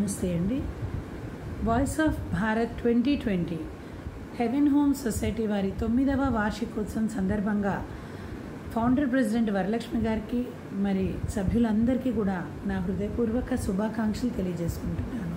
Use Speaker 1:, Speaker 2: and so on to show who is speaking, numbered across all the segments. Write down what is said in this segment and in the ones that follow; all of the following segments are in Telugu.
Speaker 1: నమస్తే అండి voice of Bharat twenty twenty heaven home society వారి తొమ్మిదవ వార్షికోత్సవం సందర్భంగా ఫౌండర్ ప్రెసిడెంట్ వరలక్ష్మి గారికి మరి సభ్యులందరికీ కూడా నా హృదయపూర్వక శుభాకాంక్షలు తెలియజేసుకుంటున్నాను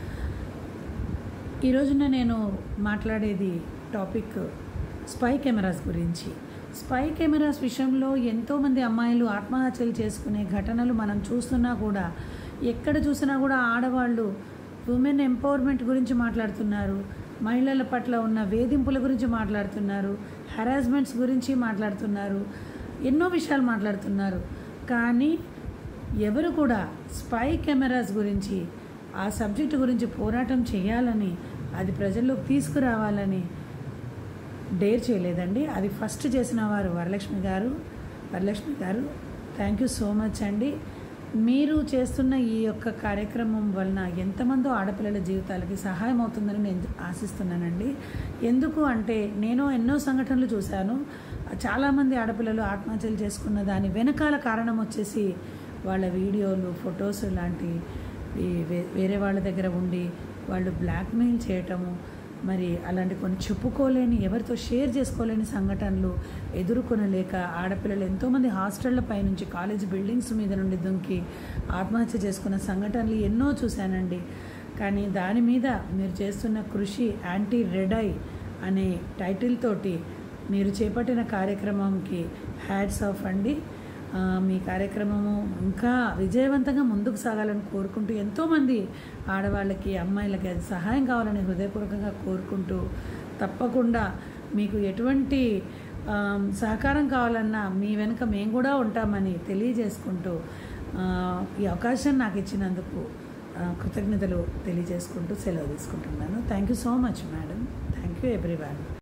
Speaker 1: ఈ రోజున నేను మాట్లాడేది టాపిక్ స్పై కెమెరాస్ గురించి స్పై కెమెరాస్ విషయంలో ఎంతోమంది అమ్మాయిలు ఆత్మహత్యలు చేసుకునే ఘటనలు మనం చూస్తున్నా కూడా ఎక్కడ చూసినా కూడా ఆడవాళ్ళు ఉమెన్ ఎంపవర్మెంట్ గురించి మాట్లాడుతున్నారు మహిళల పట్ల ఉన్న వేధింపుల గురించి మాట్లాడుతున్నారు హరాస్మెంట్స్ గురించి మాట్లాడుతున్నారు ఎన్నో విషయాలు మాట్లాడుతున్నారు కానీ ఎవరు కూడా స్పై కెమెరాస్ గురించి ఆ సబ్జెక్టు గురించి పోరాటం చేయాలని అది ప్రజల్లోకి తీసుకురావాలని డేర్ చేయలేదండి అది ఫస్ట్ చేసిన వారు వరలక్ష్మి గారు వరలక్ష్మి గారు థ్యాంక్ యూ సో మచ్ అండి మీరు చేస్తున్న ఈ యొక్క కార్యక్రమం వలన ఎంతమందో ఆడపిల్లల జీవితాలకి సహాయం అవుతుందని నేను ఆశిస్తున్నానండి ఎందుకు అంటే నేను ఎన్నో సంఘటనలు చూశాను చాలామంది ఆడపిల్లలు ఆత్మహత్యలు చేసుకున్న దాని వెనకాల కారణం వచ్చేసి వాళ్ళ వీడియోలు ఫొటోస్ లాంటి ఈ వే- వేరే వాళ్ళ దగ్గర ఉండి వాళ్ళు బ్లాక్మెయిల్ చేయటము మరి అలాంటి కొన్ని చెప్పుకోలేని ఎవరితో షేర్ చేసుకోలేని సంఘటనలు ఎదుర్కొనలేక ఆడపిల్లలు ఎంతోమంది హాస్టళ్ల పైనుంచి కాలేజ్ బిల్డింగ్స్ మీద నుండి దుంకి ఆత్మహత్య చేసుకున్న సంఘటనలు ఎన్నో చూశానండి కానీ దాని మీద మీరు చేస్తున్న కృషి యాంటీ రెడ్ ఐ అనే టైటిల్ తోటి మీరు చేపట్టిన కార్యక్రమంకి హ్యాట్స్ ఆఫ్ అండి ఆ, మీ కార్యక్రమము ఇంకా విజయవంతంగా ముందుకు సాగాలని కోరుకుంటూ ఎంతోమంది ఆడవాళ్ళకి అమ్మాయిలకి అది సహాయం కావాలని హృదయపూర్వకంగా కోరుకుంటూ తప్పకుండా మీకు ఎటువంటి ఆ, సహకారం కావాలన్నా మీ వెనుక మేము కూడా ఉంటామని తెలియజేసుకుంటూ ఆ, ఈ అవకాశం నాకు ఇచ్చినందుకు ఆ, కృతజ్ఞతలు తెలియజేసుకుంటూ సెలవు తీసుకుంటున్నాను thank you so much madam thank you everyone